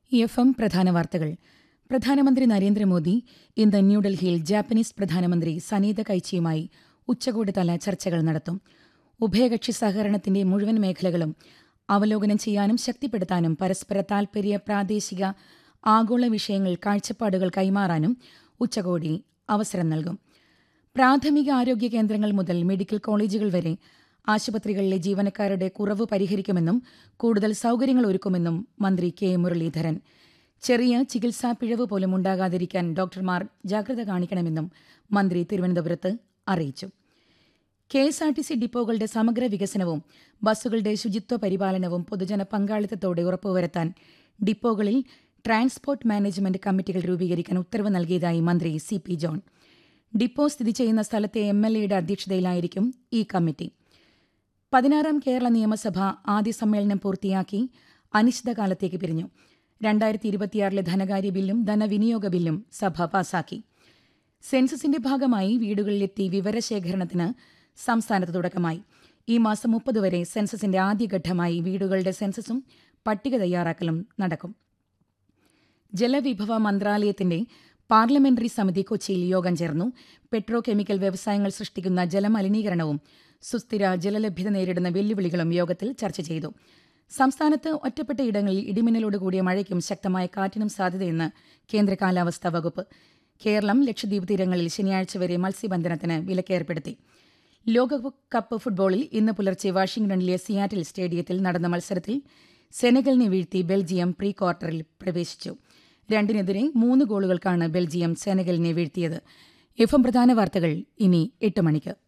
F M പ്രധാന വാർത്തകൾ പ്രധാനമന്ത്രി നരേന്ദ്രമോദി ഇന്ന് ന്യൂഡൽഹിയിൽ ജാപ്പനീസ് പ്രധാനമന്ത്രി സനീത കൈച്ചിയുമായി ഉച്ചകോടിതല ചർച്ചകൾ നടത്തും ഉഭയകക്ഷി സഹകരണത്തിന്റെ മുഴുവൻ മേഖലകളും അവലോകനം ചെയ്യാനും ശക്തിപ്പെടുത്താനും പരസ്പര താൽപര്യ പ്രാദേശിക ആഗോള വിഷയങ്ങൾ കാഴ്ചപ്പാടുകൾ കൈമാറാനും ഉച്ചകോടി അവസരം നൽകും പ്രാഥമിക ആരോഗ്യ കേന്ദ്രങ്ങൾ മുതൽ മെഡിക്കൽ കോളേജുകൾ വരെ ആശുപത്രികളിലെ ജീവനക്കാരുടെ കുറവ് പരിഹരിക്കുമെന്നും കൂടുതൽ സൌകര്യങ്ങൾ ഒരുക്കുമെന്നും മന്ത്രി കെ മുരളീധരൻ ചെറിയ ചികിത്സാ പിഴവ് പോലും ഉണ്ടാകാതിരിക്കാൻ ഡോക്ടർമാർ ജാഗ്രത കാണിക്കണമെന്നും മന്ത്രി തിരുവനന്തപുരത്ത് അറിയിച്ചു K S R T C ഡിപ്പോകളുടെ സമഗ്ര വികസനവും ബസ്സുകളുടെ ശുചിത്വ പരിപാലനവും പൊതുജന പങ്കാളിത്തത്തോടെ ഉറപ്പുവരുത്താൻ ഡിപ്പോകളിൽ ട്രാൻസ്പോർട്ട് മാനേജ്മെന്റ് കമ്മിറ്റികൾ രൂപീകരിക്കാൻ ഉത്തരവ് നൽകിയതായി മന്ത്രി സി പി ജോൺ ഡിപ്പോ സ്ഥിതി ചെയ്യുന്ന സ്ഥലത്തെ എം എൽ എയുടെ അധ്യക്ഷതയിലായിരിക്കും ഈ കമ്മിറ്റി പതിനാറാം കേരള നിയമസഭ ആദ്യ സമ്മേളനം പൂർത്തിയാക്കി അനിശ്ചിതകാലത്തേക്ക് പിരിഞ്ഞു രണ്ടായിരത്തി ഇരുപത്തിയാറിലെ ധനകാര്യ ബില്ലും ധനവിനിയോഗ ബില്ലും സഭ പാസാക്കി സെൻസസിന്റെ ഭാഗമായി വീടുകളിലെത്തി വിവരശേഖരണത്തിന് സംസ്ഥാനത്ത് തുടക്കമായി ഈ മാസം മുപ്പത് വരെ സെൻസസിന്റെ ആദ്യഘട്ടമായി വീടുകളുടെ സെൻസസും പട്ടിക തയ്യാറാക്കലും നടക്കും ജലവിഭവ മന്ത്രാലയത്തിന്റെ പാർലമെന്ററി സമിതി കൊച്ചിയിൽ യോഗം ചേർന്നു പെട്രോ കെമിക്കൽ വ്യവസായങ്ങൾ സൃഷ്ടിക്കുന്ന ജലമലിനീകരണവും സുസ്ഥിര ജലലഭ്യത നേരിടുന്ന വെല്ലുവിളികളും യോഗത്തിൽ ചർച്ച ചെയ്തു സംസ്ഥാനത്ത് ഒറ്റപ്പെട്ട ഇടങ്ങളിൽ ഇടിമിന്നലോട് കൂടിയ മഴയ്ക്കും ശക്തമായ കാറ്റിനും സാധ്യതയെന്ന് കേന്ദ്ര കാലാവസ്ഥാ വകുപ്പ് കേരളം ലക്ഷദ്വീപ് തീരങ്ങളിൽ ശനിയാഴ്ച വരെ മത്സ്യബന്ധനത്തിന് വിലക്കേർപ്പെടുത്തി ലോകകപ്പ് ഫുട്ബോളിൽ ഇന്ന് പുലർച്ചെ വാഷിംഗ്ടണിലെ സിയാറ്റിൽ സ്റ്റേഡിയത്തിൽ നടന്ന മത്സരത്തിൽ സെനഗലിനെ വീഴ്ത്തി ബെൽജിയം പ്രീ ക്വാർട്ടറിൽ പ്രവേശിച്ചു രണ്ടിനെതിരെ മൂന്ന് ഗോളുകൾക്കാണ് ബെൽജിയം സെനഗലിനെ വീഴ്ത്തിയത് എഫ് എം പ്രധാന വാർത്തകൾ ഇനി എട്ട് മണിക്ക്